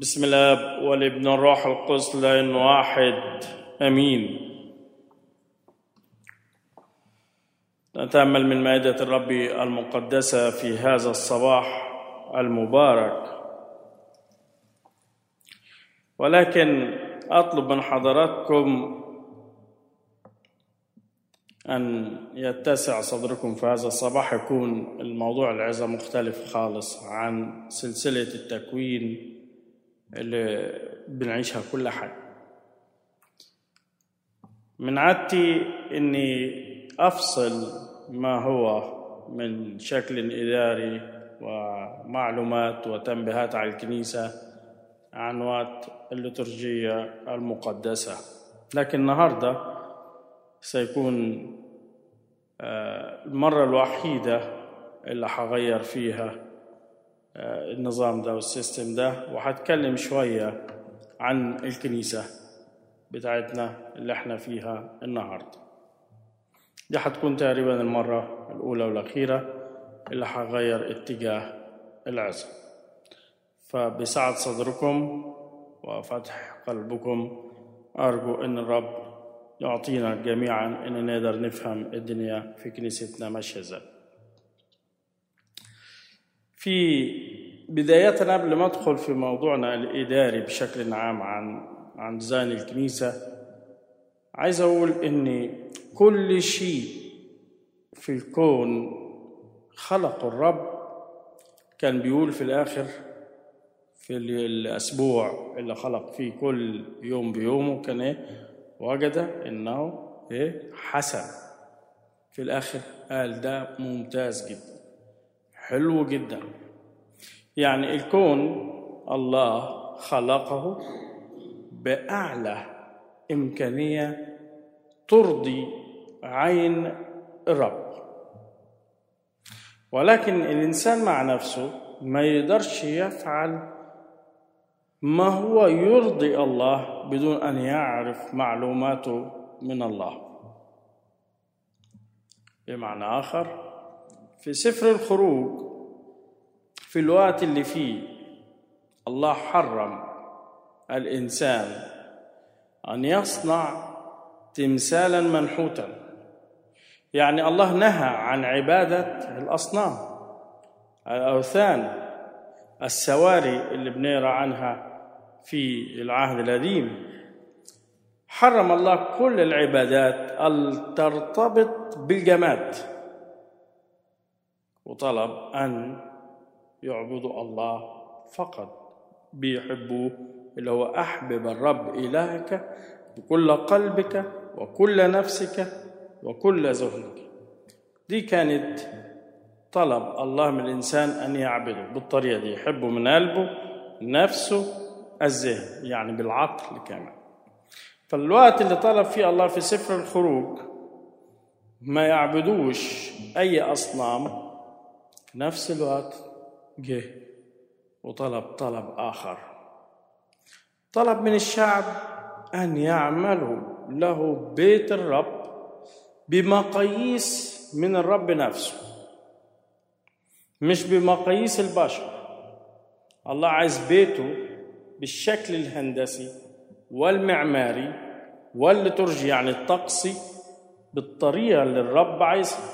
بسم الله والابن الروح القدس لان واحد امين نتامل من مائده الرب المقدسه في هذا الصباح المبارك ولكن اطلب من حضراتكم ان يتسع صدركم في هذا الصباح يكون الموضوع العظه مختلف خالص عن سلسله التكوين اللي بنعيشها كل حاجة من عادتي اني افصل ما هو من شكل اداري ومعلومات وتنبيهات على الكنيسه عن وقت الليتورجيه المقدسه لكن النهارده سيكون المره الوحيده اللي هغير فيها النظام ده والسيستم ده وهتكلم شوية عن الكنيسة بتاعتنا اللي احنا فيها النهاردة دي هتكون تقريبا المرة الأولى والأخيرة اللي هغير اتجاه العظة فبسعة صدركم وفتح قلبكم أرجو أن الرب يعطينا جميعا أن نقدر نفهم الدنيا في كنيستنا ماشية ازاي في بداية قبل ما أدخل في موضوعنا الإداري بشكل عام عن عن ديزاين الكنيسة عايز أقول إن كل شيء في الكون خلق الرب كان بيقول في الآخر في الأسبوع اللي خلق فيه كل يوم بيومه كان إيه وجد إنه إيه حسن في الآخر قال ده ممتاز جدا حلو جدا يعني الكون الله خلقه باعلى امكانيه ترضي عين الرب ولكن الانسان مع نفسه ما يقدرش يفعل ما هو يرضي الله بدون ان يعرف معلوماته من الله بمعنى اخر في سفر الخروج في الوقت اللي فيه الله حرم الإنسان أن يصنع تمثالا منحوتا يعني الله نهى عن عبادة الأصنام الأوثان السواري اللي بنقرا عنها في العهد القديم حرم الله كل العبادات اللي ترتبط بالجماد وطلب أن يعبدوا الله فقط بيحبوه اللي هو أحبب الرب إلهك بكل قلبك وكل نفسك وكل ذهنك دي كانت طلب الله من الإنسان أن يعبده بالطريقة دي يحبه من قلبه نفسه الذهن يعني بالعقل كمان فالوقت اللي طلب فيه الله في سفر الخروج ما يعبدوش أي أصنام في نفس الوقت جه وطلب طلب آخر طلب من الشعب أن يعملوا له بيت الرب بمقاييس من الرب نفسه مش بمقاييس البشر الله عايز بيته بالشكل الهندسي والمعماري والليتورجي يعني الطقسي بالطريقة اللي الرب عايزها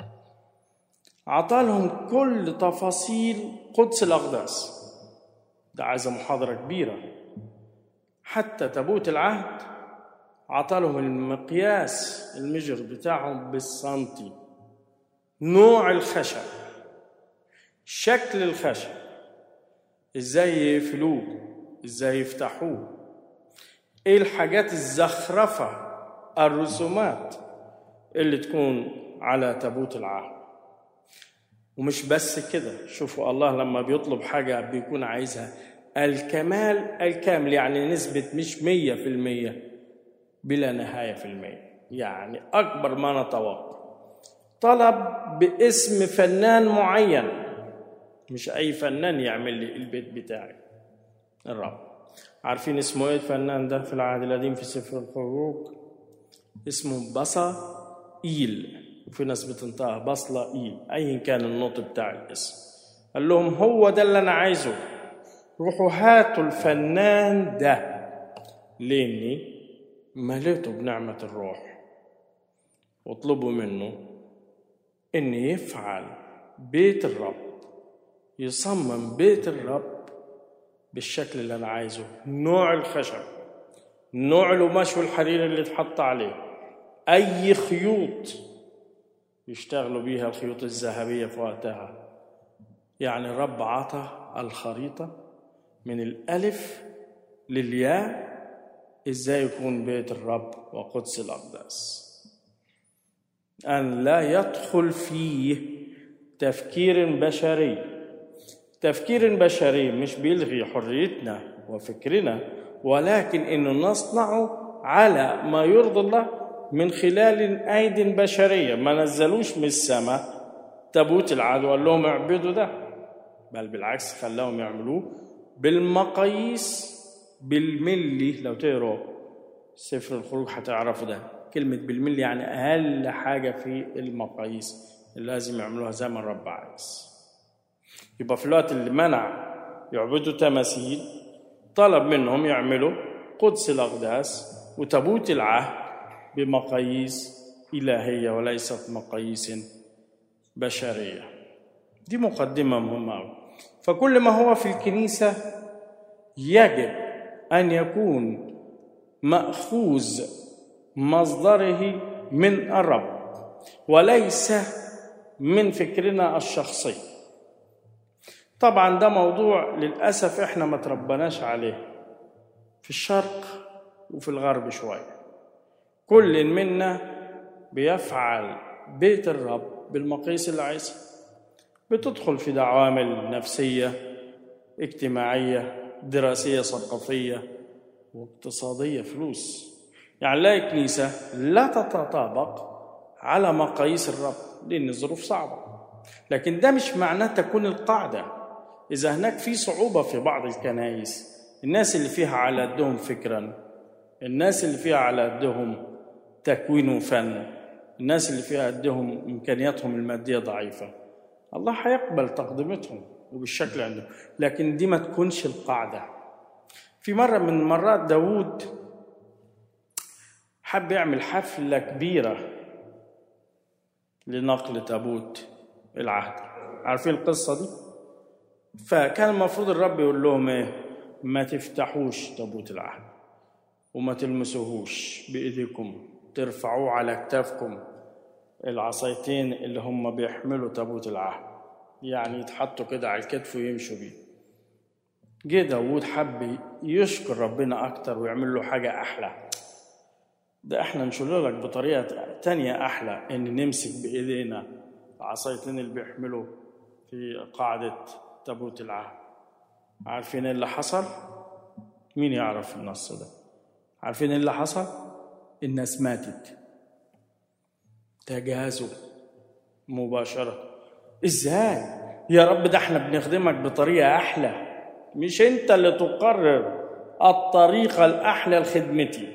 عطالهم كل تفاصيل قدس الأقداس ده عايزة محاضرة كبيرة حتى تابوت العهد عطالهم المقياس المجر بتاعهم بالسنتي نوع الخشب شكل الخشب ازاي يقفلوه ازاي يفتحوه ايه الحاجات الزخرفة الرسومات اللي تكون على تابوت العهد ومش بس كده شوفوا الله لما بيطلب حاجة بيكون عايزها الكمال الكامل يعني نسبة مش مية في المية بلا نهاية في المية يعني أكبر ما نتوقع طلب باسم فنان معين مش أي فنان يعمل لي البيت بتاعي الرب عارفين اسمه ايه الفنان ده في العهد القديم في سفر الخروج اسمه بصا إيل وفي ناس بتنطقها بصلة إيل أيا كان النطق بتاع الاسم قال لهم هو ده اللي أنا عايزه روحوا هاتوا الفنان ده لاني مليته بنعمه الروح واطلبوا منه ان يفعل بيت الرب يصمم بيت الرب بالشكل اللي انا عايزه نوع الخشب نوع القماش والحرير اللي اتحط عليه اي خيوط يشتغلوا بيها الخيوط الذهبيه في وقتها يعني الرب عطى الخريطه من الالف للياء ازاي يكون بيت الرب وقدس الاقداس ان لا يدخل فيه تفكير بشري تفكير بشري مش بيلغي حريتنا وفكرنا ولكن انه نصنعه على ما يرضي الله من خلال ايد بشريه ما نزلوش من السماء تابوت العدو قال لهم اعبدوا ده بل بالعكس خلاهم يعملوه بالمقاييس بالملي لو تقروا سفر الخروج هتعرفوا ده كلمة بالملي يعني أقل حاجة في المقاييس اللي لازم يعملوها زي ما الرب عايز يبقى في الوقت اللي منع يعبدوا تماثيل طلب منهم يعملوا قدس الأقداس وتابوت العهد بمقاييس إلهية وليست مقاييس بشرية دي مقدمة مهمة أوي فكل ما هو في الكنيسة يجب أن يكون مأخوذ مصدره من الرب وليس من فكرنا الشخصي طبعا ده موضوع للأسف احنا ما تربناش عليه في الشرق وفي الغرب شوية كل منا بيفعل بيت الرب بالمقاييس اللي عايزها بتدخل في عوامل نفسية اجتماعية دراسية ثقافية واقتصادية فلوس يعني نلاقي كنيسة لا تتطابق على مقاييس الرب لأن الظروف صعبة لكن ده مش معناه تكون القاعدة إذا هناك في صعوبة في بعض الكنائس الناس اللي فيها على قدهم فكرا الناس اللي فيها على قدهم تكوين وفن الناس اللي فيها قدهم إمكانياتهم المادية ضعيفة الله هيقبل تقدمتهم وبالشكل عندهم لكن دي ما تكونش القاعدة في مرة من المرات داود حب يعمل حفلة كبيرة لنقل تابوت العهد عارفين القصة دي؟ فكان المفروض الرب يقول لهم ايه؟ ما تفتحوش تابوت العهد وما تلمسوهوش بإيديكم ترفعوه على كتافكم العصايتين اللي هم بيحملوا تابوت العهد يعني يتحطوا كده على الكتف ويمشوا بيه جه داوود حب يشكر ربنا أكتر ويعمل له حاجة أحلى ده احنا نشيل لك بطريقة تانية أحلى إن نمسك بإيدينا العصايتين اللي بيحملوا في قاعدة تابوت العهد عارفين اللي حصل؟ مين يعرف النص ده؟ عارفين اللي حصل؟ الناس ماتت تجازوا مباشرة ازاي؟ يا رب ده احنا بنخدمك بطريقة أحلى مش انت اللي تقرر الطريقة الأحلى لخدمتي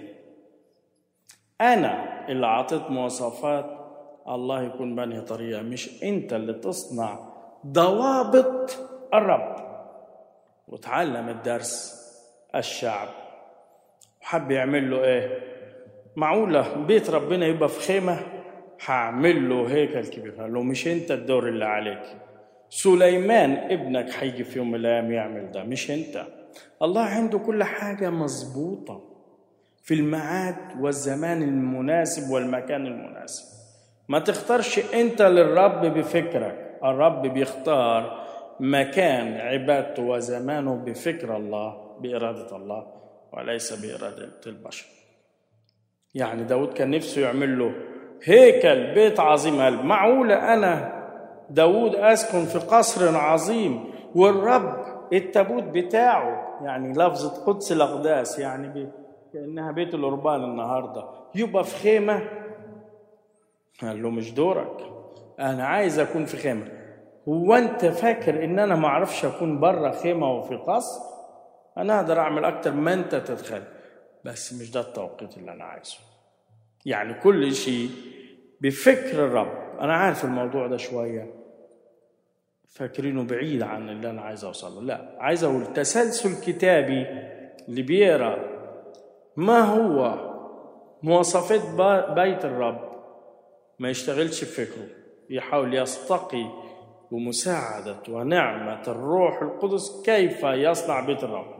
أنا اللي أعطيت مواصفات الله يكون بأنهي طريقة مش أنت اللي تصنع ضوابط الرب وتعلم الدرس الشعب وحب يعمل له ايه معقولة بيت ربنا يبقى في خيمة هعمل له هيكل كبير قال له مش انت الدور اللي عليك سليمان ابنك هيجي في يوم من الايام يعمل ده مش انت الله عنده كل حاجة مظبوطة في الميعاد والزمان المناسب والمكان المناسب ما تختارش انت للرب بفكرك الرب بيختار مكان عبادته وزمانه بفكر الله بإرادة الله وليس بإرادة البشر يعني داود كان نفسه يعمل له هيكل بيت عظيم قال معقولة أنا داود أسكن في قصر عظيم والرب التابوت بتاعه يعني لفظة قدس الأقداس يعني بي كأنها بيت القربان النهاردة يبقى في خيمة قال له مش دورك أنا عايز أكون في خيمة هو أنت فاكر إن أنا ما أعرفش أكون بره خيمة وفي قصر أنا أقدر أعمل أكتر ما أنت تتخيل بس مش ده التوقيت اللي أنا عايزه يعني كل شيء بفكر الرب أنا عارف الموضوع ده شوية فاكرينه بعيد عن اللي انا عايز اوصل له لا عايز اقول تسلسل كتابي اللي بيقرا ما هو مواصفات بيت الرب ما يشتغلش بفكره يحاول يستقي بمساعدة ونعمة الروح القدس كيف يصنع بيت الرب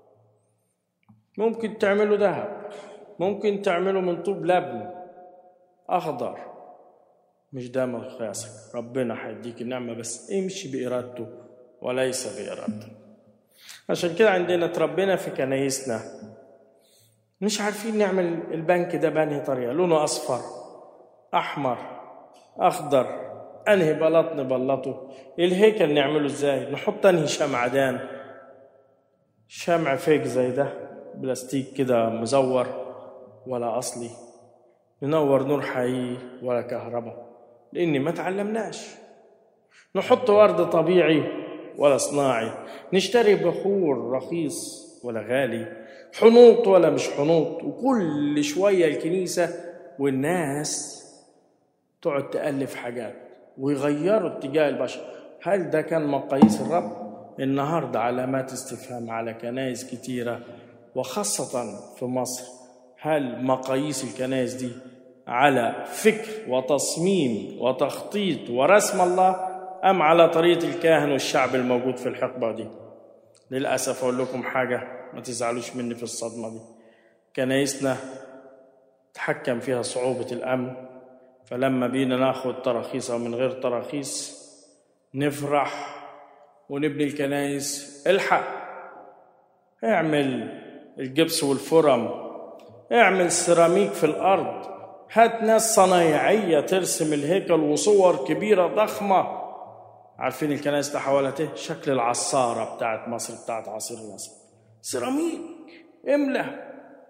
ممكن تعمله ذهب ممكن تعمله من طوب لبن أخضر مش ده مقياسك ربنا هيديك النعمة بس امشي بإرادته وليس بإرادته عشان كده عندنا تربينا في كنايسنا مش عارفين نعمل البنك ده بأنهي طريقة لونه أصفر أحمر أخضر أنهي بلاط نبلطه الهيكل نعمله إزاي نحط أنهي شمعدان شمع فيك زي ده بلاستيك كده مزور ولا أصلي ننور نور حقيقي ولا كهرباء لأني ما تعلمناش نحط ورد طبيعي ولا صناعي نشتري بخور رخيص ولا غالي حنوط ولا مش حنوط وكل شوية الكنيسة والناس تقعد تألف حاجات ويغيروا اتجاه البشر هل ده كان مقاييس الرب؟ النهاردة علامات استفهام على كنائس كتيرة وخاصة في مصر هل مقاييس الكنائس دي على فكر وتصميم وتخطيط ورسم الله أم على طريقة الكاهن والشعب الموجود في الحقبة دي للأسف أقول لكم حاجة ما تزعلوش مني في الصدمة دي كنايسنا تحكم فيها صعوبة الأمن فلما بينا ناخد تراخيص أو من غير تراخيص نفرح ونبني الكنايس الحق اعمل الجبس والفرم اعمل سيراميك في الأرض هات ناس صنايعية ترسم الهيكل وصور كبيرة ضخمة عارفين الكنائس تحولت ايه؟ شكل العصارة بتاعت مصر بتاعت عصير مصر سيراميك املى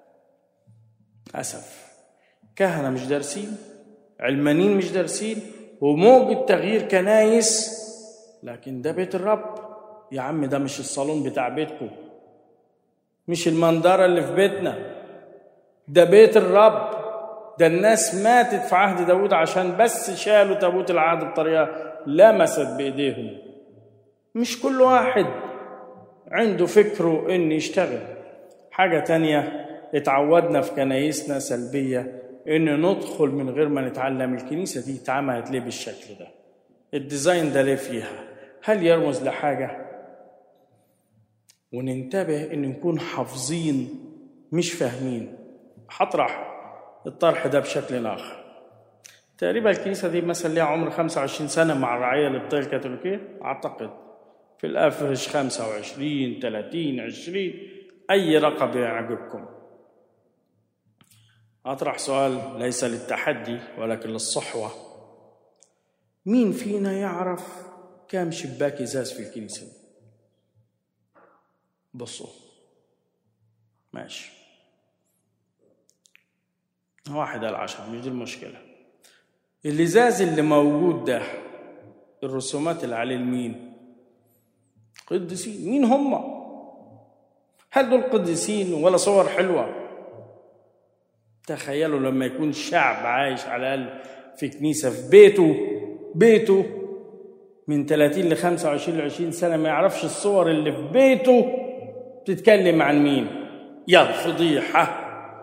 أسف كهنة مش دارسين علمانيين مش دارسين وموجة تغيير كنايس لكن ده بيت الرب يا عم ده مش الصالون بتاع بيتكم مش المنظرة اللي في بيتنا ده بيت الرب ده الناس ماتت في عهد داود عشان بس شالوا تابوت العهد بطريقة لمست بإيديهم مش كل واحد عنده فكره إن يشتغل حاجة تانية اتعودنا في كنايسنا سلبية إن ندخل من غير ما نتعلم الكنيسة دي اتعملت ليه بالشكل ده الديزاين ده ليه فيها هل يرمز لحاجة وننتبه إن نكون حافظين مش فاهمين هطرح الطرح ده بشكل آخر تقريبا الكنيسة دي مثلا ليها عمر 25 سنة مع الرعاية القبطية الكاثوليكية أعتقد في الأفرج 25 30 20 أي رقم يعجبكم أطرح سؤال ليس للتحدي ولكن للصحوة مين فينا يعرف كام شباك إزاز في الكنيسة بصوا ماشي واحد على عشرة مش دي المشكلة الإزاز اللي موجود ده الرسومات اللي عليه لمين؟ قديسين مين هم؟ هل دول قديسين ولا صور حلوة؟ تخيلوا لما يكون شعب عايش على الأقل في كنيسة في بيته بيته من 30 ل 25 ل 20 سنة ما يعرفش الصور اللي في بيته بتتكلم عن مين؟ يا فضيحة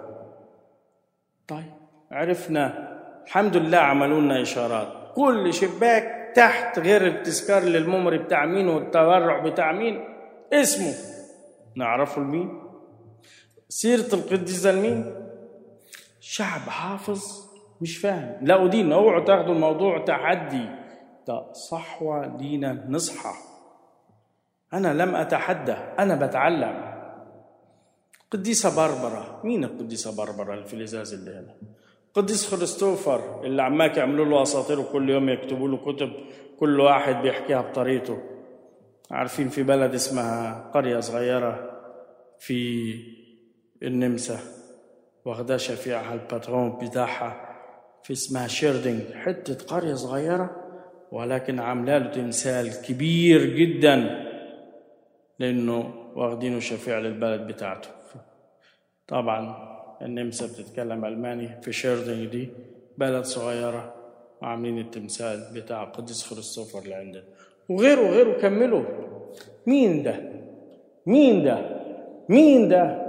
طيب عرفنا الحمد لله عملوا لنا اشارات كل شباك تحت غير التذكار للممري بتاع مين والتبرع بتاع مين اسمه نعرفه لمين سيرة القديسة لمين شعب حافظ مش فاهم لا ودين اوعوا تاخدوا الموضوع تحدي ده صحوة لينا نصحى أنا لم أتحدى أنا بتعلم قديسة بربرة مين القديسة بربرة اللي في الإزاز اللي هنا قديس خريستوفر اللي عماك يعملوا له أساطير وكل يوم يكتبوا له كتب كل واحد بيحكيها بطريقته عارفين في بلد اسمها قرية صغيرة في النمسا واخدها شفيعها الباترون بتاعها في اسمها شيردنج حتة قرية صغيرة ولكن عاملة له تمثال كبير جدا لأنه واخدينه شفيع للبلد بتاعته طبعا النمسا بتتكلم ألماني في شيردنج دي بلد صغيرة وعاملين التمثال بتاع قديس خريستوفر اللي عندنا وغيره وغيره كملوا مين ده مين ده مين ده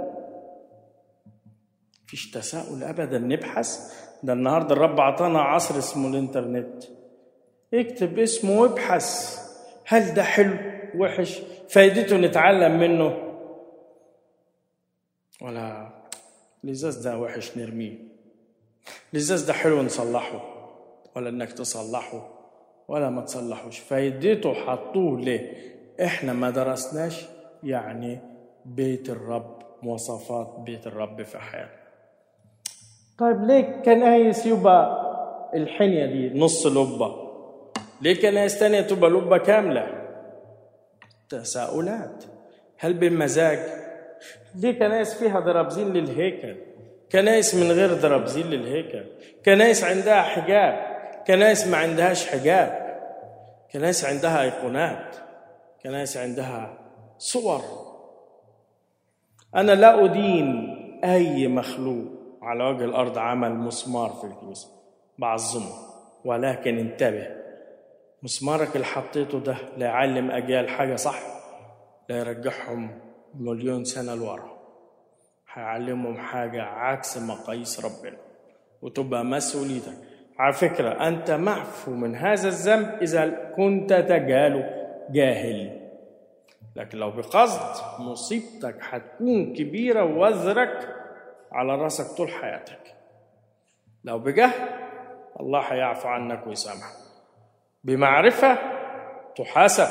فيش تساؤل ابدا نبحث ده النهارده الرب عطانا عصر اسمه الانترنت اكتب اسمه وابحث هل ده حلو وحش فايدته نتعلم منه ولا الازاز ده وحش نرميه الازاز ده حلو نصلحه ولا انك تصلحه ولا ما تصلحوش فايدته حطوه ليه احنا ما درسناش يعني بيت الرب مواصفات بيت الرب في حياتنا طيب ليه كنايس يبقى الحنية دي نص لبة ليه كنايس تانية تبقى لبة كاملة تساؤلات هل بالمزاج ليه كنايس فيها درابزين للهيكل كنايس من غير درابزين للهيكل كنايس عندها حجاب كنايس ما عندهاش حجاب كنايس عندها ايقونات كنايس عندها صور انا لا ادين اي مخلوق على وجه الارض عمل مسمار في الكنيسه بعظمه ولكن انتبه مسمارك اللي حطيته ده لا يعلم اجيال حاجه صح لا يرجعهم مليون سنه لورا هيعلمهم حاجه عكس مقاييس ربنا وتبقى مسؤوليتك على فكره انت معفو من هذا الذنب اذا كنت تجاهله جاهل لكن لو بقصد مصيبتك هتكون كبيره ووزرك على راسك طول حياتك لو بجهل الله هيعفو عنك ويسامحك بمعرفة تحاسب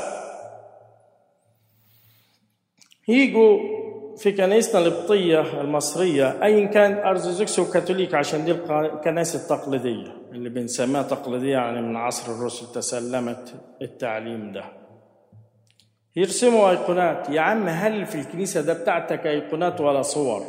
يجوا في كنيستنا القبطية المصرية أيا كان أرثوذكس وكاثوليك عشان دي الكنائس التقليدية اللي بنسميها تقليدية يعني من عصر الرسل تسلمت التعليم ده يرسموا أيقونات يا عم هل في الكنيسة ده بتاعتك أيقونات ولا صور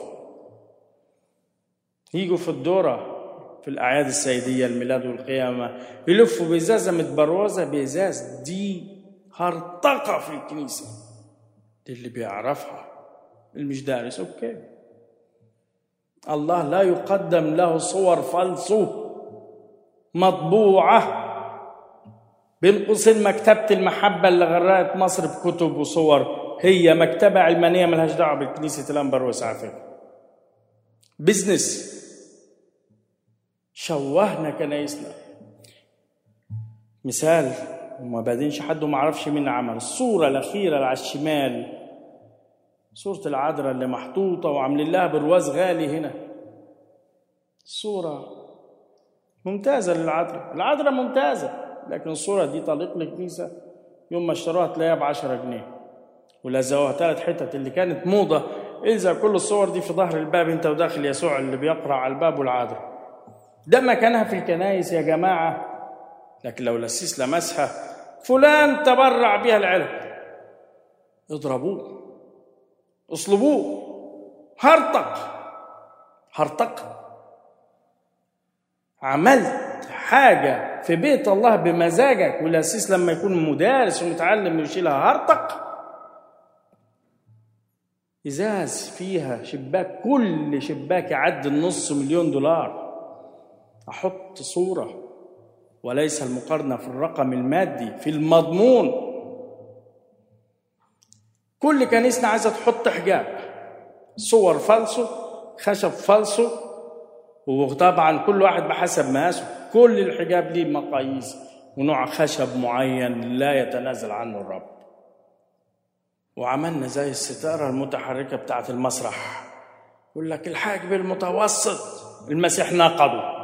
يجوا في الدورة في الأعياد السيدية الميلاد والقيامة يلفوا بإزازة متبروزة بإزاز دي هرطقة في الكنيسة دي اللي بيعرفها اللي مش دارس أوكي الله لا يقدم له صور فالصو مطبوعة بين قوسين مكتبة المحبة اللي غرقت مصر بكتب وصور هي مكتبة علمانية ملهاش دعوة بالكنيسة الأنبروس على فكرة بزنس شوهنا كنايسنا مثال وما بعدينش حد وما عرفش مين عمل الصورة الأخيرة اللي على الشمال صورة العذراء اللي محطوطة وعاملين لها برواز غالي هنا صورة ممتازة للعذراء العذراء ممتازة لكن الصورة دي طليق الكنيسة يوم ما اشتروها تلاقيها ب 10 جنيه ولزقوها ثلاث حتت اللي كانت موضة إذا كل الصور دي في ظهر الباب أنت وداخل يسوع اللي بيقرأ على الباب والعذراء ده مكانها في الكنايس يا جماعة لكن لو لسيس لمسها فلان تبرع بها العلم اضربوه اصلبوه هرطق هرطق عملت حاجة في بيت الله بمزاجك والأسيس لما يكون مدارس ومتعلم يشيلها هرطق إزاز فيها شباك كل شباك يعدي النص مليون دولار أحط صورة وليس المقارنة في الرقم المادي في المضمون كل كنيسة عايزة تحط حجاب صور فالصو خشب فالصو وطبعا كل واحد بحسب مقاسه كل الحجاب ليه مقاييس ونوع خشب معين لا يتنازل عنه الرب وعملنا زي الستارة المتحركة بتاعت المسرح يقول لك الحاجب المتوسط المسيح نقضه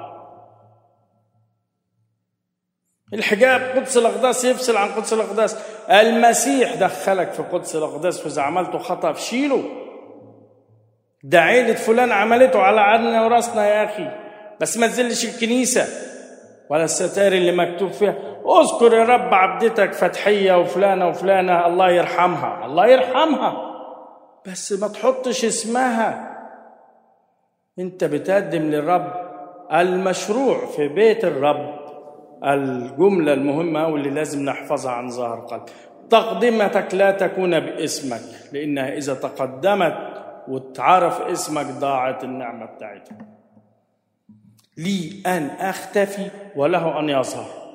الحجاب قدس الأقداس يفصل عن قدس الأقداس المسيح دخلك في قدس الأقداس وإذا عملته خطأ فشيله ده عيلة فلان عملته على عدنا وراسنا يا أخي بس ما تزلش الكنيسة ولا الستائر اللي مكتوب فيها اذكر يا رب عبدتك فتحية وفلانة وفلانة الله يرحمها الله يرحمها بس ما تحطش اسمها انت بتقدم للرب المشروع في بيت الرب الجملة المهمة واللي لازم نحفظها عن ظهر قلب تقدمتك لا تكون باسمك لأنها إذا تقدمت وتعرف اسمك ضاعت النعمة بتاعتها لي أن أختفي وله أن يظهر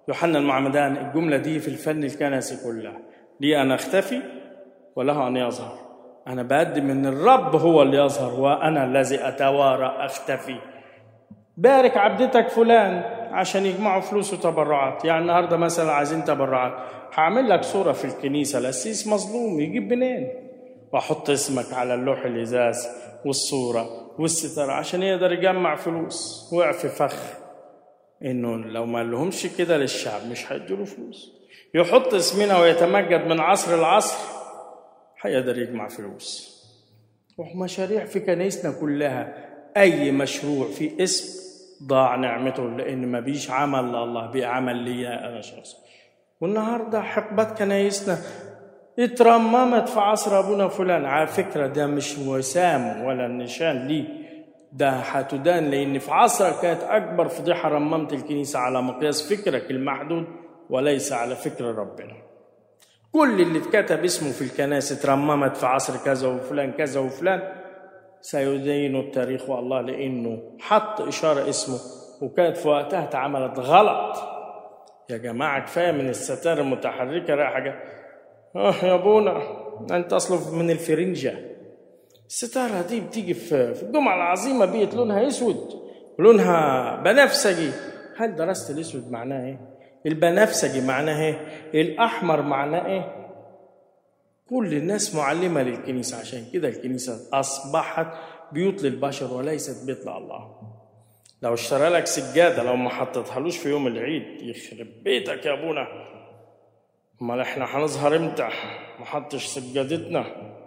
يوحنا المعمدان الجملة دي في الفن الكنسي كلها لي أن أختفي وله أن يظهر أنا بقدم إن الرب هو اللي يظهر وأنا الذي أتوارى أختفي بارك عبدتك فلان عشان يجمعوا فلوس وتبرعات يعني النهاردة مثلا عايزين تبرعات هعمل لك صورة في الكنيسة القسيس مظلوم يجيب منين وأحط اسمك على اللوح الإزاز والصورة والستارة عشان يقدر يجمع فلوس وقع في فخ إنه لو ما لهمش كده للشعب مش هيديله فلوس يحط اسمنا ويتمجد من عصر لعصر هيقدر يجمع فلوس ومشاريع في كنايسنا كلها أي مشروع في اسم ضاع نعمته لأن ما بيش عمل لله بعمل لي أنا شخص والنهاردة حقبات كنايسنا اترممت في عصر أبونا فلان على فكرة ده مش وسام ولا نشان ليه ده هتدان لأن في عصرك كانت أكبر فضيحة رممت الكنيسة على مقياس فكرك المحدود وليس على فكر ربنا كل اللي اتكتب اسمه في الكنائس اترممت في عصر كذا وفلان كذا وفلان سيدين التاريخ والله لانه حط اشاره اسمه وكانت في وقتها اتعملت غلط يا جماعه كفايه من الستار المتحركه رايحه حاجه اه يا ابونا انت اصله من الفرنجه الستاره دي بتيجي في في الجمعه العظيمه بيت لونها اسود لونها بنفسجي هل درست الاسود معناه ايه البنفسجي معناه ايه الاحمر معناه ايه كل الناس معلمة للكنيسة عشان كده الكنيسة أصبحت بيوت للبشر وليست بيت لله لو اشترى لك سجادة لو ما حطيتهالوش في يوم العيد يخرب بيتك يا أبونا امال احنا هنظهر امتى ما حطش سجادتنا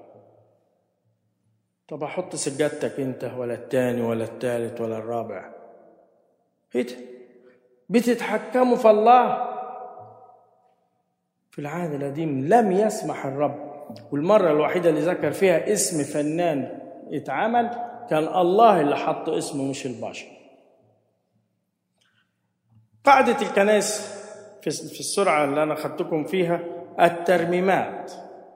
طب احط سجادتك انت ولا التاني ولا التالت ولا الرابع ايه ده بتتحكموا في الله في العهد القديم لم يسمح الرب والمرة الوحيدة اللي ذكر فيها اسم فنان اتعمل كان الله اللي حط اسمه مش البشر قاعدة الكنائس في السرعة اللي أنا خدتكم فيها الترميمات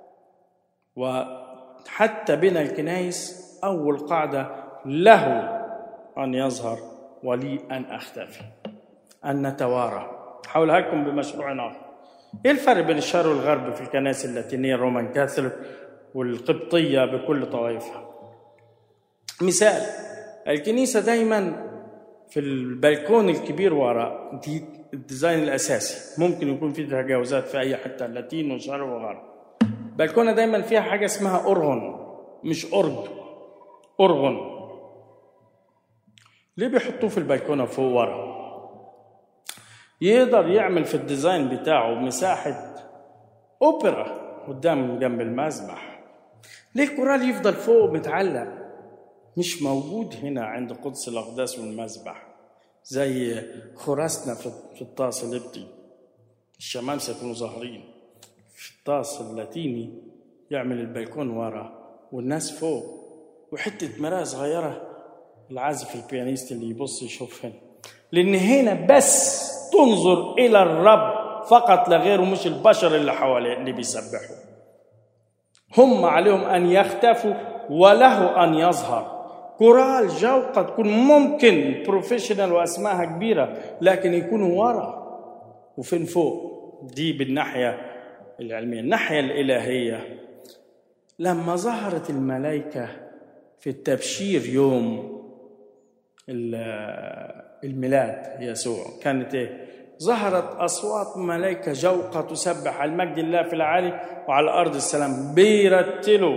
وحتى بين الكنائس أول قاعدة له أن يظهر ولي أن أختفي أن نتوارى حولها لكم بمشروع آخر ايه الفرق بين الشرق والغرب في الكنائس اللاتينيه الرومان كاثوليك والقبطيه بكل طوائفها مثال الكنيسه دايما في البلكون الكبير ورا دي الديزاين الاساسي ممكن يكون في تجاوزات في اي حته لاتين وشرق وغرب بلكونه دايما فيها حاجه اسمها اورغون مش اورج اورغون ليه بيحطوه في البلكونه فوق ورا يقدر يعمل في الديزاين بتاعه مساحة أوبرا قدام جنب المذبح ليه الكورال يفضل فوق متعلق مش موجود هنا عند قدس الأقداس والمذبح زي خراسنا في الطاس القبطي الشمامسة يكونوا ظاهرين في الطاس اللاتيني يعمل البلكون ورا والناس فوق وحتة مراية صغيرة العازف البيانيست اللي يبص يشوف هنا لأن هنا بس تنظر إلى الرب فقط لا غير مش البشر اللي حواليه اللي بيسبحوا هم عليهم أن يختفوا وله أن يظهر كورال جو قد تكون ممكن بروفيشنال واسمائها كبيرة لكن يكونوا ورا وفين فوق دي بالناحية العلمية الناحية الإلهية لما ظهرت الملائكة في التبشير يوم الميلاد يسوع كانت ايه ظهرت اصوات ملائكه جوقه تسبح على المجد الله في العالي وعلى الارض السلام بيرتلوا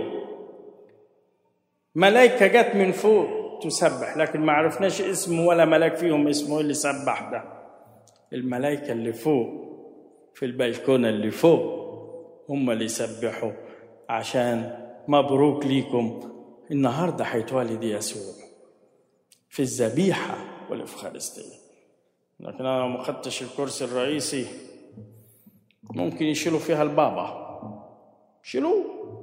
ملائكه جت من فوق تسبح لكن ما عرفناش اسم ولا ملاك فيهم اسمه اللي سبح ده الملائكه اللي فوق في البلكونه اللي فوق هم اللي يسبحوا عشان مبروك ليكم النهارده هيتولد يسوع في الذبيحه والإفخارستية لكن أنا لو ما خدتش الكرسي الرئيسي ممكن يشيلوا فيها البابا شيلوه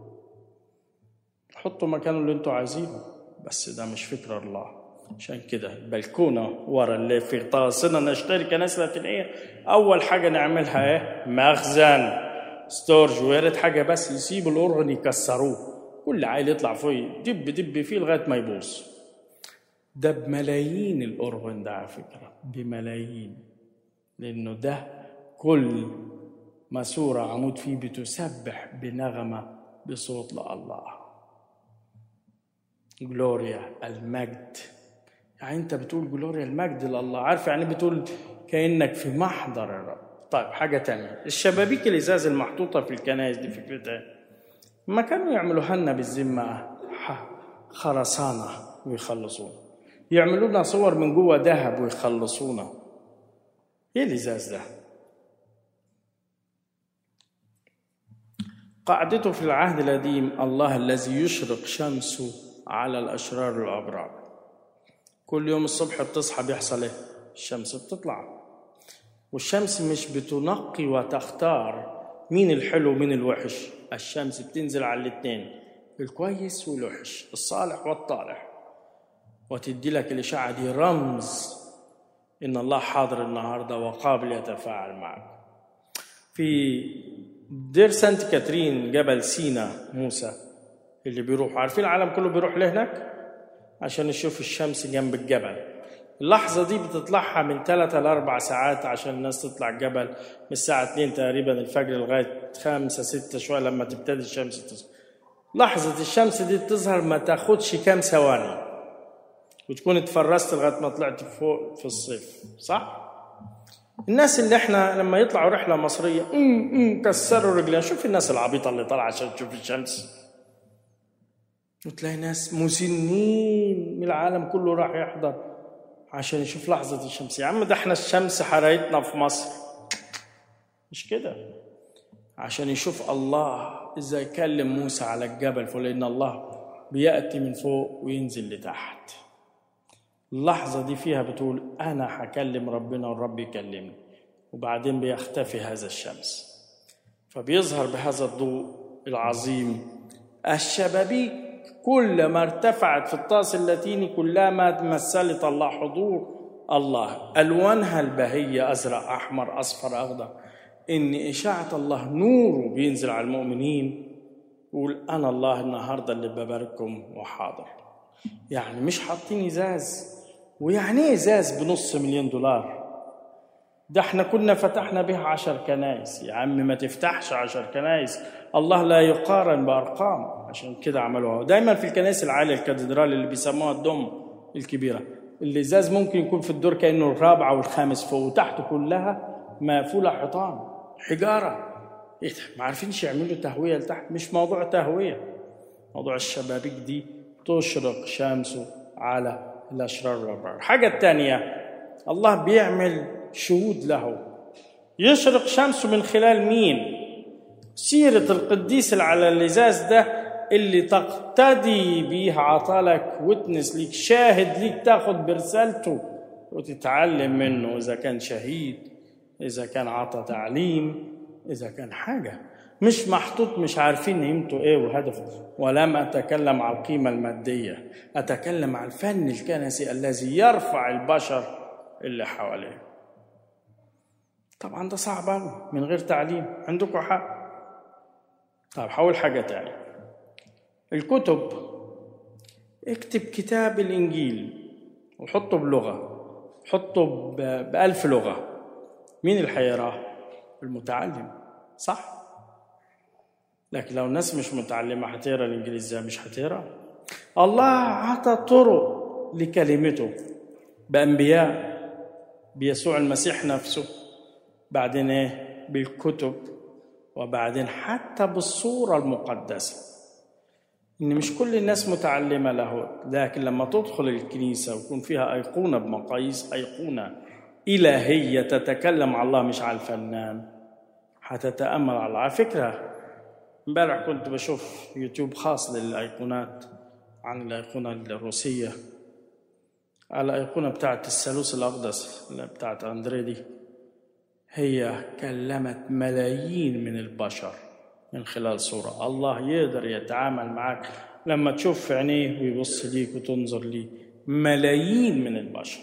حطوا مكانه اللي انتوا عايزينه بس ده مش فكر الله عشان كده البلكونه ورا اللي في طاسنا نشتري كنائس لاتينيه اول حاجه نعملها ايه مخزن ستورج ويا ريت حاجه بس يسيبوا الاورغن يكسروه كل عيل يطلع فوق دب دب فيه لغايه ما يبوظ ده بملايين الأورغن ده على فكرة بملايين لأنه ده كل ماسورة عمود فيه بتسبح بنغمة بصوت لله جلوريا المجد يعني انت بتقول جلوريا المجد لله عارف يعني بتقول كانك في محضر الرب طيب حاجه تانية الشبابيك الازاز المحطوطه في الكنائس دي فكرتها ما كانوا يعملوها لنا بالذمه خرسانه ويخلصونا يعملوا لنا صور من جوه ذهب ويخلصونا ايه الازاز ده قاعدته في العهد القديم الله الذي يشرق شمسه على الاشرار والابرار كل يوم الصبح بتصحى بيحصل ايه الشمس بتطلع والشمس مش بتنقي وتختار مين الحلو ومين الوحش الشمس بتنزل على الاثنين الكويس والوحش الصالح والطالح وتدي لك الإشاعة دي رمز إن الله حاضر النهاردة وقابل يتفاعل معك في دير سانت كاترين جبل سينا موسى اللي بيروحوا عارفين العالم كله بيروح لهناك عشان يشوف الشمس جنب الجبل اللحظة دي بتطلعها من ثلاثة لأربع ساعات عشان الناس تطلع الجبل من الساعة 2 تقريبا الفجر لغاية خمسة ستة شوية لما تبتدي الشمس تظهر لحظة الشمس دي تظهر ما تاخدش كام ثواني وتكون اتفرست لغاية ما طلعت فوق في الصيف صح؟ الناس اللي احنا لما يطلعوا رحلة مصرية ام ام كسروا رجلين شوف الناس العبيطة اللي طالعة عشان تشوف الشمس وتلاقي ناس مسنين من العالم كله راح يحضر عشان يشوف لحظة الشمس يا عم ده احنا الشمس حرقتنا في مصر مش كده عشان يشوف الله ازاي كلم موسى على الجبل فلان الله بيأتي من فوق وينزل لتحت اللحظة دي فيها بتقول أنا هكلم ربنا والرب يكلمني وبعدين بيختفي هذا الشمس فبيظهر بهذا الضوء العظيم الشبابيك كلما ارتفعت في الطاس اللاتيني كلما مثلت الله حضور الله ألوانها البهية أزرق أحمر أصفر أخضر إن إشاعة الله نوره بينزل على المؤمنين يقول أنا الله النهاردة اللي ببارككم وحاضر يعني مش حاطين إزاز ويعني إيه إزاز بنص مليون دولار ده احنا كنا فتحنا بها عشر كنايس يا عم ما تفتحش عشر كنايس الله لا يقارن بأرقام عشان كده عملوها دايما في الكنائس العالية الكاتدرال اللي بيسموها الدم الكبيرة الإزاز ممكن يكون في الدور كأنه الرابعة والخامس فوق وتحته كلها مقفولة حيطان حجارة ايه ده ما عارفينش يعملوا تهوية لتحت مش موضوع تهوية موضوع الشبابيك دي تشرق شمسه على الأشرار والأبرار الحاجة الثانية الله بيعمل شهود له يشرق شمسه من خلال مين سيرة القديس اللي على الإزاز ده اللي تقتدي بيه عطالك وتنس ليك شاهد ليك تاخد برسالته وتتعلم منه إذا كان شهيد إذا كان عطى تعليم إذا كان حاجة مش محطوط مش عارفين قيمته إيه وهدفه ولم أتكلم على القيمة المادية أتكلم على الفن الكنسي الذي يرفع البشر اللي حواليه طبعا ده صعب أوي من غير تعليم عندكم حق طب حاول حاجة تاني الكتب اكتب كتاب الإنجيل وحطه بلغة حطه بألف لغة مين اللي هيقراه؟ المتعلم صح؟ لكن لو الناس مش متعلمة هتقرا الإنجيل إزاي؟ مش هتقرا الله عطى طرق لكلمته بأنبياء بيسوع المسيح نفسه بعدين ايه بالكتب وبعدين حتى بالصورة المقدسة إن مش كل الناس متعلمة له لكن لما تدخل الكنيسة ويكون فيها أيقونة بمقاييس أيقونة إلهية تتكلم على الله مش على الفنان هتتأمل على على فكرة امبارح كنت بشوف يوتيوب خاص للأيقونات عن الأيقونة الروسية على الأيقونة بتاعت الثالوث الأقدس اللي بتاعت أندري دي هي كلمت ملايين من البشر من خلال صورة الله يقدر يتعامل معك لما تشوف في عينيه ويبص ليك وتنظر ليه ملايين من البشر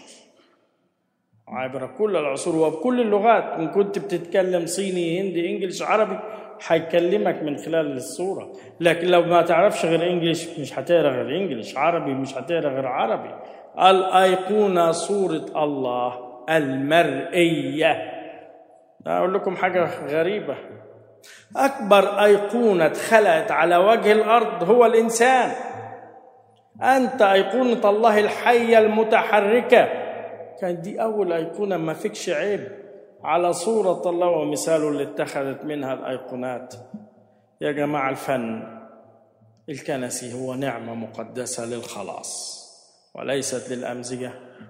عبر كل العصور وبكل اللغات إن كنت بتتكلم صيني هندي إنجليش عربي هيكلمك من خلال الصورة لكن لو ما تعرفش غير إنجليش مش هتقرا غير إنجليش عربي مش هتقرا غير عربي الأيقونة صورة الله المرئية أقول لكم حاجة غريبة أكبر أيقونة اتخلقت على وجه الأرض هو الإنسان أنت أيقونة الله الحية المتحركة كانت دي أول أيقونة ما فيكش عيب على صورة الله ومثاله اللي اتخذت منها الأيقونات يا جماعة الفن الكنسي هو نعمة مقدسة للخلاص وليست للأمزجة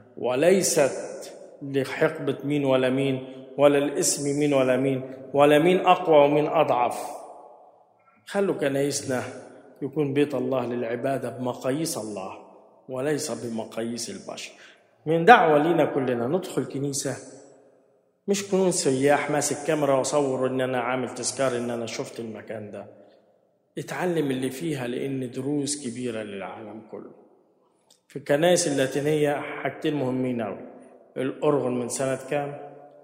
وليست لحقبة مين ولا مين ولا الاسم مين ولا مين ولا مين أقوى ومين أضعف خلوا كنايسنا يكون بيت الله للعبادة بمقاييس الله وليس بمقاييس البشر من دعوة لينا كلنا ندخل كنيسة مش كون سياح ماسك كاميرا وصور ان انا عامل تذكار ان انا شفت المكان ده اتعلم اللي فيها لان دروس كبيرة للعالم كله في الكنائس اللاتينية حاجتين مهمين أوي الأرغن من سنة كام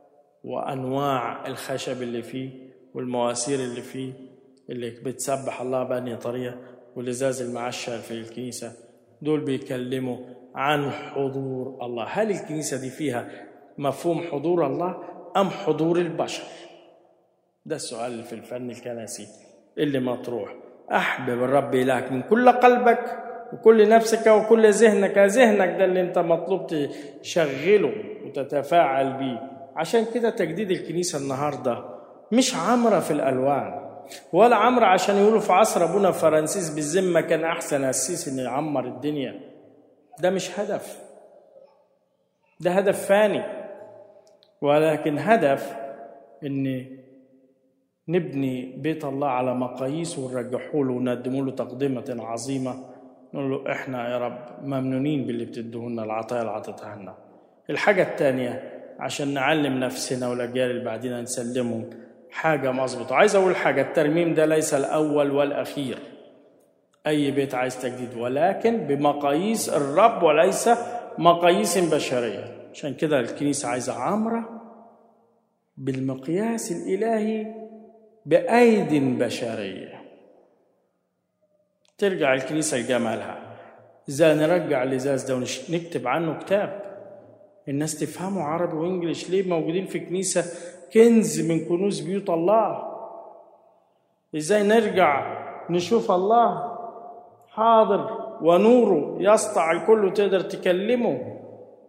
وأنواع الخشب اللي فيه والمواسير اللي فيه اللي بتسبح الله بأني طريقة والإزاز المعشر في الكنيسة دول بيكلموا عن حضور الله هل الكنيسة دي فيها مفهوم حضور الله أم حضور البشر ده السؤال اللي في الفن الكنسي اللي مطروح أحبب الرب إلهك من كل قلبك وكل نفسك وكل ذهنك ذهنك ده اللي انت مطلوب تشغله وتتفاعل بيه عشان كده تجديد الكنيسة النهاردة مش عمرة في الألوان ولا عمرة عشان يقولوا في عصر أبونا فرانسيس بالذمة كان أحسن أسيس إنه يعمر الدنيا ده مش هدف ده هدف فاني ولكن هدف إن نبني بيت الله على مقاييسه ونرجحه له ونقدمه له تقدمة عظيمة نقول له احنا يا رب ممنونين باللي بتدهولنا العطايا اللي عطيتها لنا الحاجة الثانية عشان نعلم نفسنا والأجيال اللي بعدين نسلمهم حاجة مظبوطة عايز أقول حاجة الترميم ده ليس الأول والأخير أي بيت عايز تجديد ولكن بمقاييس الرب وليس مقاييس بشرية عشان كده الكنيسة عايزة عمرة بالمقياس الإلهي بأيد بشرية ترجع الكنيسة لجمالها إذا نرجع الإزاز ده ونكتب عنه كتاب الناس تفهمه عربي وإنجليش ليه موجودين في كنيسة كنز من كنوز بيوت الله إزاي نرجع نشوف الله حاضر ونوره يسطع الكل وتقدر تكلمه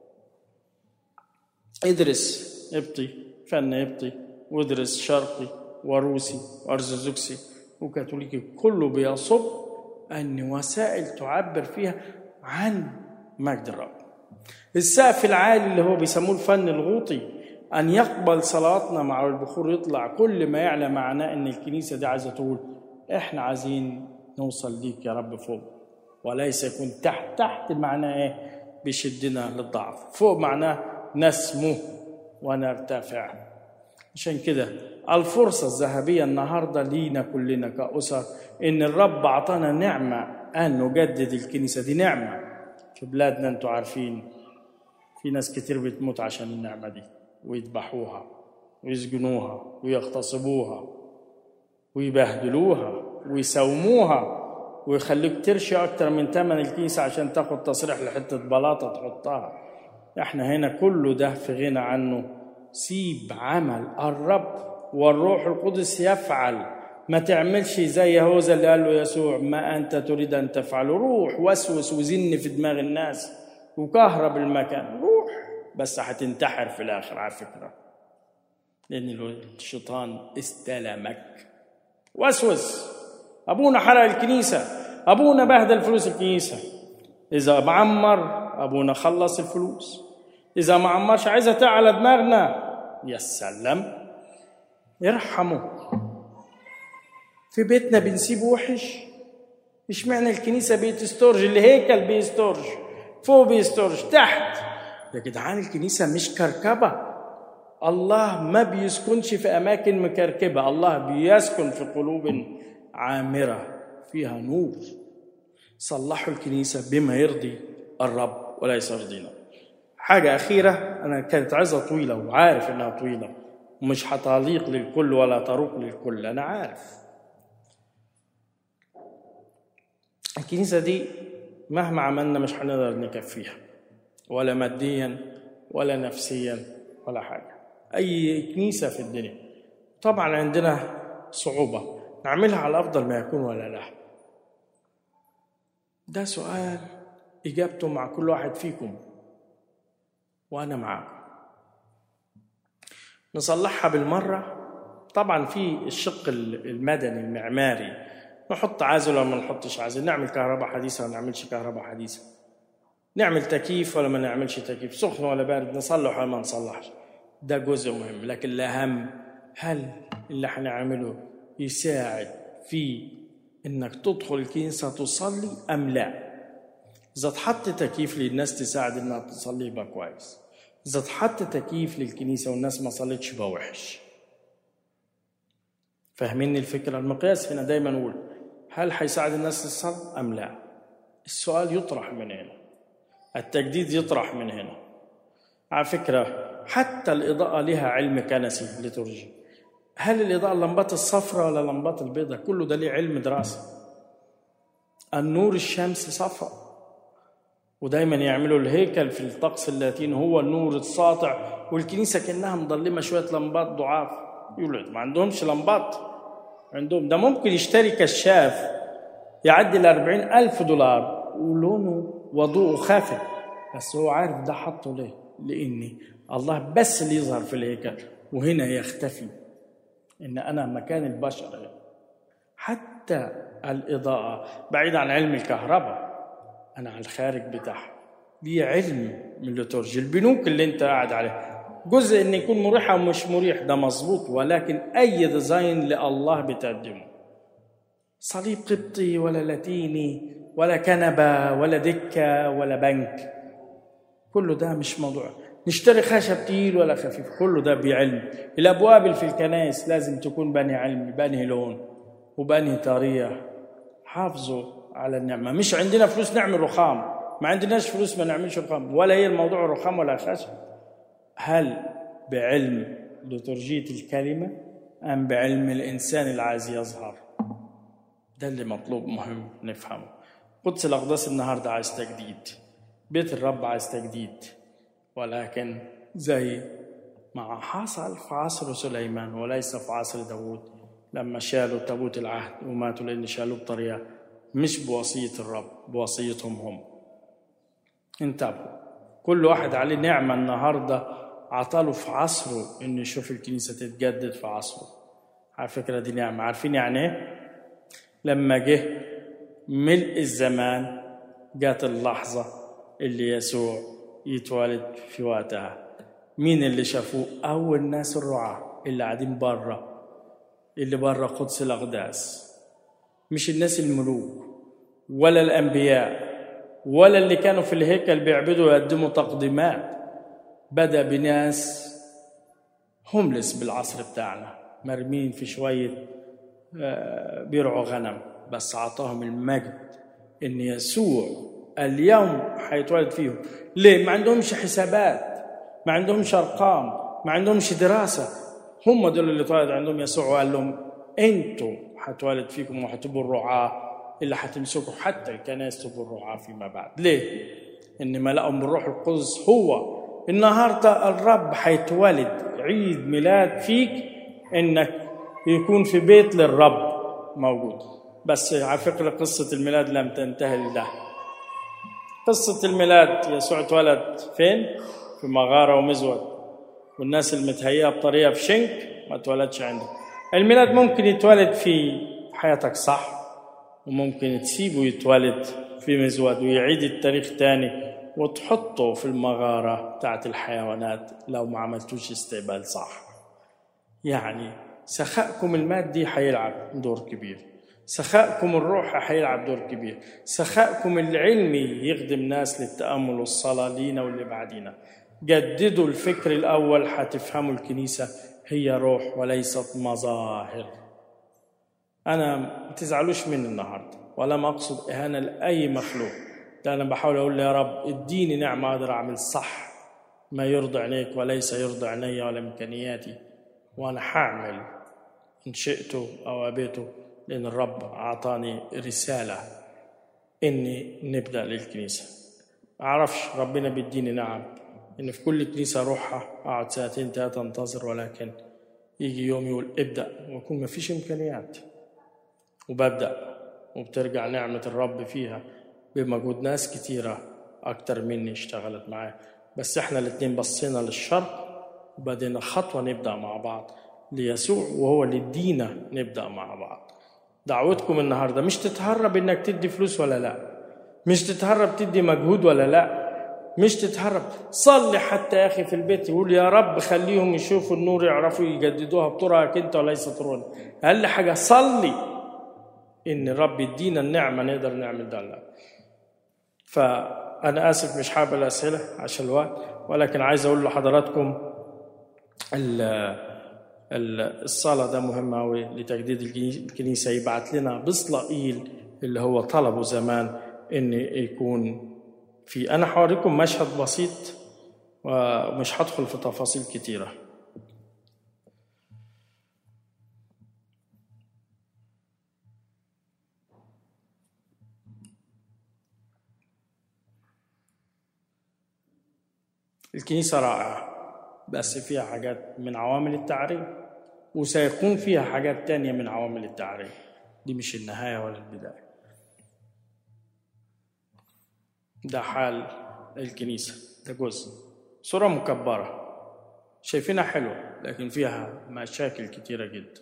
ادرس ابطي فن ابطي وادرس شرقي وروسي وارثوذكسي وكاثوليكي كله بيصب ان وسائل تعبر فيها عن مجد الرب السقف العالي اللي هو بيسموه الفن الغوطي ان يقبل صلاتنا مع البخور يطلع كل ما يعلى معناه ان الكنيسه دي عايزه تقول احنا عايزين نوصل ليك يا رب فوق وليس يكون تحت تحت معناه ايه بيشدنا للضعف فوق معناه نسمو ونرتفع عشان كده الفرصة الذهبية النهاردة لينا كلنا كأسر إن الرب أعطانا نعمة أن نجدد الكنيسة دي نعمة في بلادنا أنتوا عارفين في ناس كتير بتموت عشان النعمة دي ويذبحوها ويسجنوها ويغتصبوها ويبهدلوها ويساوموها ويخليك ترشي أكتر من ثمن الكيسة عشان تاخد تصريح لحتة بلاطة تحطها احنا هنا كله ده في غنى عنه سيب عمل الرب والروح القدس يفعل ما تعملش زي يهوذا اللي قال له يسوع ما انت تريد ان تفعله روح وسوس وزن في دماغ الناس وكهرب المكان روح بس هتنتحر في الاخر على فكره لان الشيطان استلمك وسوس ابونا حرق الكنيسه ابونا بهدل فلوس الكنيسه اذا معمر ابونا خلص الفلوس اذا ما عمرش عايزه تعلى دماغنا يا سلام ارحموا في بيتنا بنسيب وحش اشمعنى الكنيسه بيستورج الهيكل بيستورج فوق بيستورج تحت يا جدعان الكنيسه مش كركبه الله ما بيسكنش في اماكن مكركبه الله بيسكن في قلوب عامره فيها نور صلحوا الكنيسه بما يرضي الرب وليس يرضينا حاجه اخيره انا كانت عظه طويله وعارف انها طويله ومش هتليق للكل ولا تروق للكل انا عارف الكنيسه دي مهما عملنا مش هنقدر نكفيها ولا ماديا ولا نفسيا ولا حاجه أي كنيسة في الدنيا طبعا عندنا صعوبة نعملها على أفضل ما يكون ولا لا ده سؤال إجابته مع كل واحد فيكم وأنا معاكم نصلحها بالمرة طبعا في الشق المدني المعماري نحط عازل ولا ما نحطش عازل نعمل كهرباء حديثة ولا ما نعملش كهرباء حديثة نعمل تكييف ولا ما نعملش تكييف سخن ولا بارد نصلح ولا ما نصلحش ده جزء مهم لكن الأهم هل اللي هنعمله يساعد في انك تدخل الكنيسة تصلي أم لا إذا اتحط تكييف للناس تساعد إنها تصلي يبقى كويس إذا اتحط تكييف للكنيسة والناس ما صلتش يبقى وحش فاهميني الفكرة المقياس هنا دايما نقول هل هيساعد الناس للصلاة أم لا السؤال يطرح من هنا التجديد يطرح من هنا على فكرة حتى الإضاءة لها علم كنسي لترجي هل الإضاءة اللمبات الصفراء ولا اللمبات البيضاء كله ده ليه علم دراسة النور الشمس صفراء ودايما يعملوا الهيكل في الطقس اللاتيني هو النور الساطع والكنيسة كأنها مضلمة شوية لمبات ضعاف يقولوا ما عندهمش لمبات عندهم ده ممكن يشتري كشاف يعدي ال ألف دولار ولونه وضوءه خافت بس هو عارف ده حطه ليه لأن الله بس اللي يظهر في الهيكل وهنا يختفي إن أنا مكان البشر حتى الإضاءة بعيد عن علم الكهرباء أنا على الخارج بتاعها دي علم من الليتورجي البنوك اللي أنت قاعد عليها جزء إن يكون مريح أو مش مريح ده مظبوط ولكن أي ديزاين لله بتقدمه صليب قبطي ولا لاتيني ولا كنبة ولا دكة ولا بنك كله ده مش موضوع نشتري خشب تقيل ولا خفيف كله ده بعلم الابواب اللي في الكنائس لازم تكون بني علم بني لون وبني طريقه حافظوا على النعمه مش عندنا فلوس نعمل رخام ما عندناش فلوس ما نعملش رخام ولا هي الموضوع رخام ولا خشب هل بعلم لترجية الكلمة أم بعلم الإنسان اللي عايز يظهر ده اللي مطلوب مهم نفهمه قدس الأقداس النهاردة عايز تجديد بيت الرب عايز تجديد ولكن زي ما حصل في عصر سليمان وليس في عصر داود لما شالوا تابوت العهد وماتوا لأن شالوه بطريقة مش بوصية الرب بوصيتهم هم انتبهوا كل واحد عليه نعمة النهاردة عطاله في عصره إنه يشوف الكنيسة تتجدد في عصره على فكرة دي نعمة عارفين يعني إيه؟ لما جه ملء الزمان جات اللحظة اللي يسوع يتولد في وقتها مين اللي شافوه أول ناس الرعاة اللي قاعدين بره اللي بره قدس الأقداس مش الناس الملوك ولا الأنبياء ولا اللي كانوا في الهيكل بيعبدوا ويقدموا تقديمات بدأ بناس هوملس بالعصر بتاعنا مرمين في شوية بيرعوا غنم بس عطاهم المجد إن يسوع اليوم هيتولد فيهم ليه ما عندهمش حسابات ما عندهمش ارقام ما عندهمش دراسه هم دول اللي اتولد عندهم يسوع وقال لهم انتوا هتولد فيكم وهتبقوا الرعاه اللي هتمسكوا حتى الكنائس تبقوا الرعاه فيما بعد ليه ان ملأهم بالروح القدس هو النهارده الرب هيتولد عيد ميلاد فيك انك يكون في بيت للرب موجود بس على فكره قصه الميلاد لم تنتهي لده قصة الميلاد يسوع اتولد فين؟ في مغارة ومزود والناس المتهيئة بطريقة في شنك ما اتولدش عنده الميلاد ممكن يتولد في حياتك صح وممكن تسيبه يتولد في مزود ويعيد التاريخ تاني وتحطه في المغارة بتاعت الحيوانات لو ما عملتوش استقبال صح يعني سخائكم المادي حيلعب دور كبير سخائكم الروح هيلعب دور كبير سخائكم العلمي يخدم ناس للتأمل والصلاة لينا واللي بعدينا جددوا الفكر الأول هتفهموا الكنيسة هي روح وليست مظاهر أنا ما تزعلوش مني النهاردة ولا ما أقصد إهانة لأي مخلوق ده أنا بحاول أقول يا رب اديني نعمة أقدر أعمل صح ما يرضي عينيك وليس يرضي عيني ولا إمكانياتي وأنا هعمل إن شئت أو أبيت لأن الرب أعطاني رسالة إني نبدأ للكنيسة أعرفش ربنا بيديني نعم ان في كل كنيسه اروحها اقعد ساعتين ثلاثه انتظر ولكن يجي يوم يقول ابدا ويكون ما فيش امكانيات وببدا وبترجع نعمه الرب فيها بمجهود ناس كتيره اكتر مني اشتغلت معاه بس احنا الاتنين بصينا للشرق وبدينا خطوه نبدا مع بعض ليسوع وهو اللي ادينا نبدا مع بعض دعوتكم النهارده مش تتهرب انك تدي فلوس ولا لا مش تتهرب تدي مجهود ولا لا مش تتهرب صلي حتى يا اخي في البيت يقول يا رب خليهم يشوفوا النور يعرفوا يجددوها بطرقك انت وليس طرقنا اقل حاجه صلي ان الرب يدينا النعمه نقدر نعمل ده لا فانا اسف مش حابب الاسئله عشان الوقت ولكن عايز اقول لحضراتكم الصلاه ده مهم قوي لتجديد الكنيسه يبعت لنا بصلائيل اللي هو طلبه زمان ان يكون في انا هوريكم مشهد بسيط ومش هدخل في تفاصيل كتيره الكنيسه رائعه بس فيها حاجات من عوامل التعريم وسيكون فيها حاجات تانية من عوامل التعريم دي مش النهاية ولا البداية ده حال الكنيسة ده جزء صورة مكبرة شايفينها حلوة لكن فيها مشاكل كتيرة جدا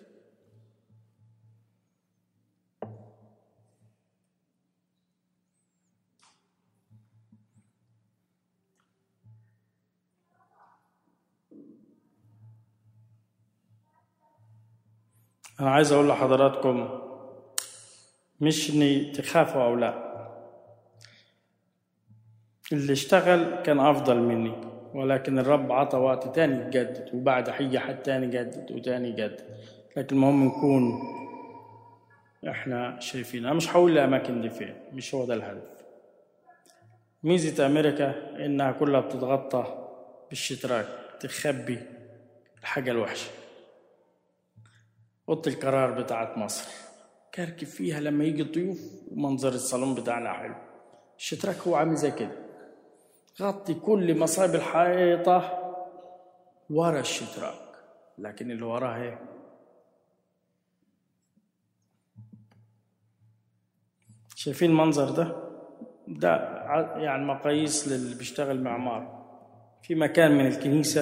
أنا عايز أقول لحضراتكم مش إني تخافوا أو لا اللي اشتغل كان أفضل مني ولكن الرب عطى وقت تاني يجدد وبعد هيجي حد تاني يجدد وتاني يجدد لكن المهم نكون احنا شايفين انا مش هقول الاماكن دي فين مش هو ده الهدف ميزة امريكا انها كلها بتتغطى بالشتراك تخبي الحاجة الوحشة اوضه القرار بتاعت مصر كركب فيها لما يجي الضيوف ومنظر الصالون بتاعنا حلو الشتراك هو عامل زي كده غطي كل مصايب الحيطة ورا الشتراك لكن اللي وراه ايه شايفين المنظر ده ده يعني مقاييس للي بيشتغل معمار في مكان من الكنيسة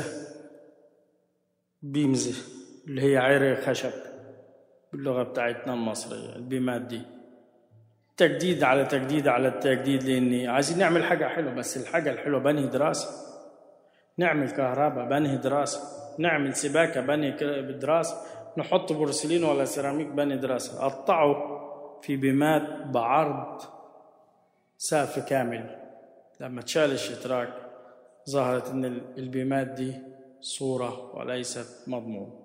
بيمزه اللي هي عرق خشب باللغة بتاعتنا المصرية البيمات دي تجديد على تجديد على تجديد لاني عايزين نعمل حاجه حلوه بس الحاجه الحلوه بنهي دراسه نعمل كهرباء بنهي دراسه نعمل سباكه بنهي دراسه نحط بورسلين ولا سيراميك بنهي دراسه قطعوا في بيمات بعرض سقف كامل لما تشال الشتراك ظهرت ان البيمات دي صوره وليست مضمون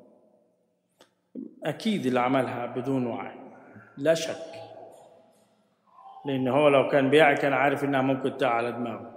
اكيد اللي عملها بدون وعي لا شك لأن هو لو كان بيعي كان عارف إنها ممكن تقع على دماغه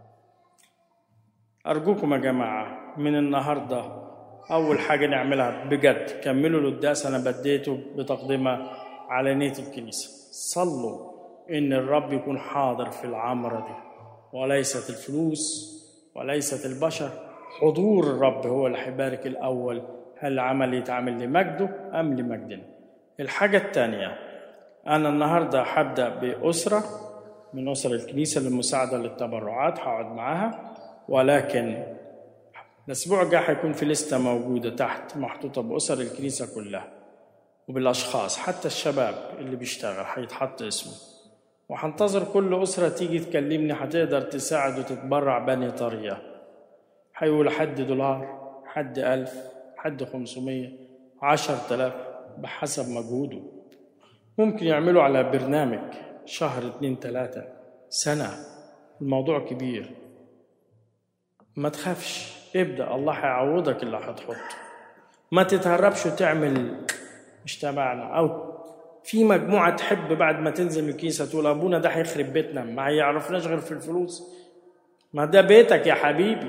أرجوكم يا جماعة من النهاردة أول حاجة نعملها بجد كملوا القداس أنا بديته بتقديمها على نية الكنيسة صلوا إن الرب يكون حاضر في العمرة دي وليست الفلوس وليست البشر حضور الرب هو اللي هيبارك الأول هل العمل يتعمل لمجده أم لمجدنا الحاجة الثانية أنا النهاردة هبدأ بأسرة من أسر الكنيسة للمساعدة للتبرعات هقعد معاها ولكن الأسبوع الجاي هيكون في لستة موجودة تحت محطوطة بأسر الكنيسة كلها وبالأشخاص حتى الشباب اللي بيشتغل هيتحط اسمه وهنتظر كل أسرة تيجي تكلمني هتقدر تساعد وتتبرع بني طريقة هيقول حد دولار حد ألف حد خمسمية عشر تلاف بحسب مجهوده ممكن يعملوا على برنامج شهر اتنين تلاتة سنة الموضوع كبير ما تخافش ابدأ الله هيعوضك اللي هتحطه ما تتهربش وتعمل مش تبعنا أو في مجموعة تحب بعد ما تنزل الكيسة تقول أبونا ده هيخرب بيتنا ما هيعرفناش غير في الفلوس ما ده بيتك يا حبيبي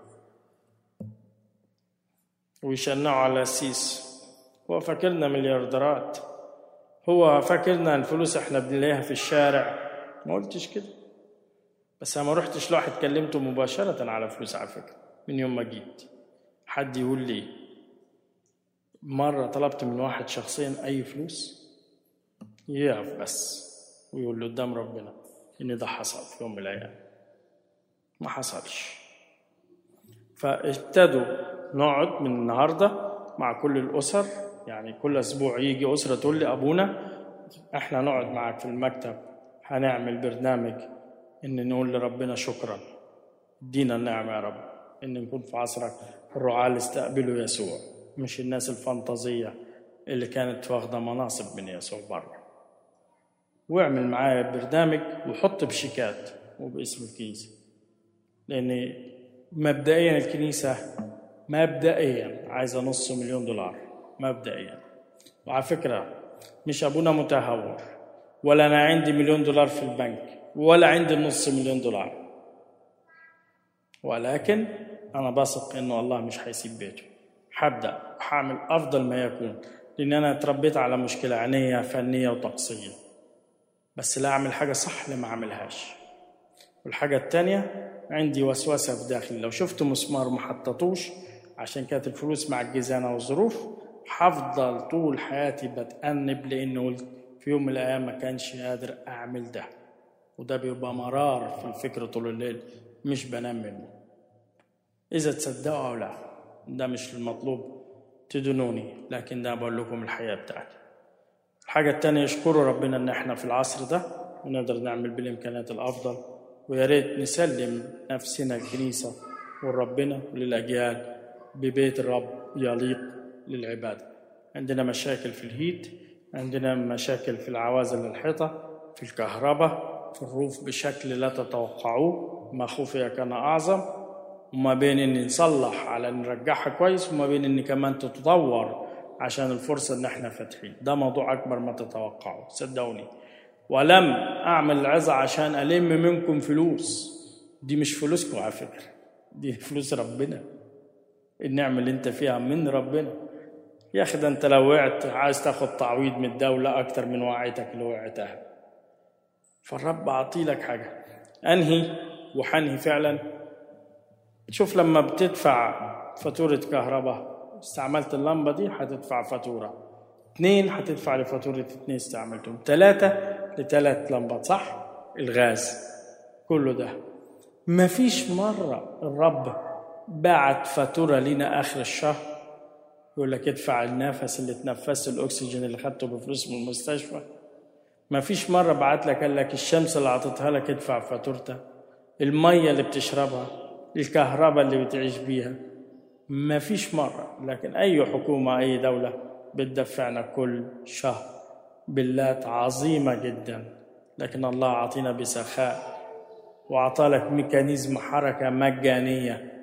ويشنعوا على السيس هو فاكرنا مليارديرات هو فاكرنا الفلوس احنا بنلاقيها في الشارع ما قلتش كده بس انا ما رحتش لواحد كلمته مباشره على فلوس على فكره من يوم ما جيت حد يقول لي مره طلبت من واحد شخصيا اي فلوس يقف بس ويقول له قدام ربنا ان ده حصل في يوم من الايام ما حصلش فابتدوا نقعد من النهارده مع كل الاسر يعني كل اسبوع يجي اسره تقول لي ابونا احنا نقعد معاك في المكتب هنعمل برنامج ان نقول لربنا شكرا ادينا النعمه يا رب ان نكون في عصرك الرعاة اللي استقبلوا يسوع مش الناس الفانتازيه اللي كانت واخده مناصب من يسوع بره واعمل معايا برنامج وحط بشيكات وباسم الكنيسه لان مبدئيا الكنيسه مبدئيا عايزه نص مليون دولار مبدئيا وعلى فكره مش ابونا متهور ولا انا عندي مليون دولار في البنك ولا عندي نص مليون دولار ولكن انا بثق انه الله مش هيسيب بيته هبدا هعمل افضل ما يكون لان انا اتربيت على مشكله عينيه فنيه وطقسيه بس لا اعمل حاجه صح اللي ما اعملهاش والحاجه التانية عندي وسوسه في داخلي لو شفت مسمار ما حطيتوش عشان كانت الفلوس معجزانه والظروف هفضل طول حياتي بتأنب لانه قلت في يوم من الايام ما كانش قادر اعمل ده وده بيبقى مرار في الفكر طول الليل مش بنام منه اذا تصدقوا او لا ده مش المطلوب تدنوني لكن ده بقول لكم الحياه بتاعتي الحاجه التانية يشكروا ربنا ان احنا في العصر ده ونقدر نعمل بالامكانيات الافضل ويا ريت نسلم نفسنا الكنيسه ولربنا وللاجيال ببيت الرب يليق للعباده عندنا مشاكل في الهيت عندنا مشاكل في العوازل الحيطه في الكهرباء في الروف بشكل لا تتوقعوه ما خفي كان اعظم وما بين ان نصلح على نرجعها كويس وما بين ان كمان تتطور عشان الفرصه ان احنا فاتحين ده موضوع اكبر ما تتوقعوا صدقوني ولم اعمل العظه عشان الم منكم فلوس دي مش فلوسكم على فكره دي فلوس ربنا النعمه اللي انت فيها من ربنا يا اخي ده انت لو وقعت عايز تاخد تعويض من الدوله اكتر من وقعتك اللي وقعتها فالرب اعطيلك حاجه انهي وحنهي فعلا شوف لما بتدفع فاتورة كهرباء استعملت اللمبة دي هتدفع فاتورة اثنين هتدفع لفاتورة اتنين استعملتهم ثلاثة لثلاث لمبات صح الغاز كله ده مفيش مرة الرب بعت فاتورة لنا آخر الشهر يقول لك ادفع النفس اللي تنفسه الأكسجين اللي خدته بفلوس من المستشفى مفيش مرة بعت لك قال لك الشمس اللي عطتها لك ادفع فاتورتها المية اللي بتشربها الكهرباء اللي بتعيش بيها ما فيش مرة لكن أي حكومة أي دولة بتدفعنا كل شهر بلات عظيمة جدا لكن الله أعطينا بسخاء وأعطالك ميكانيزم حركة مجانية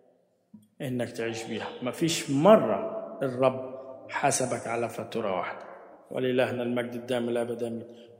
إنك تعيش بيها ما فيش مرة الرب حسبك على فاتورة واحدة ولإلهنا المجد الدائم الأبد آمين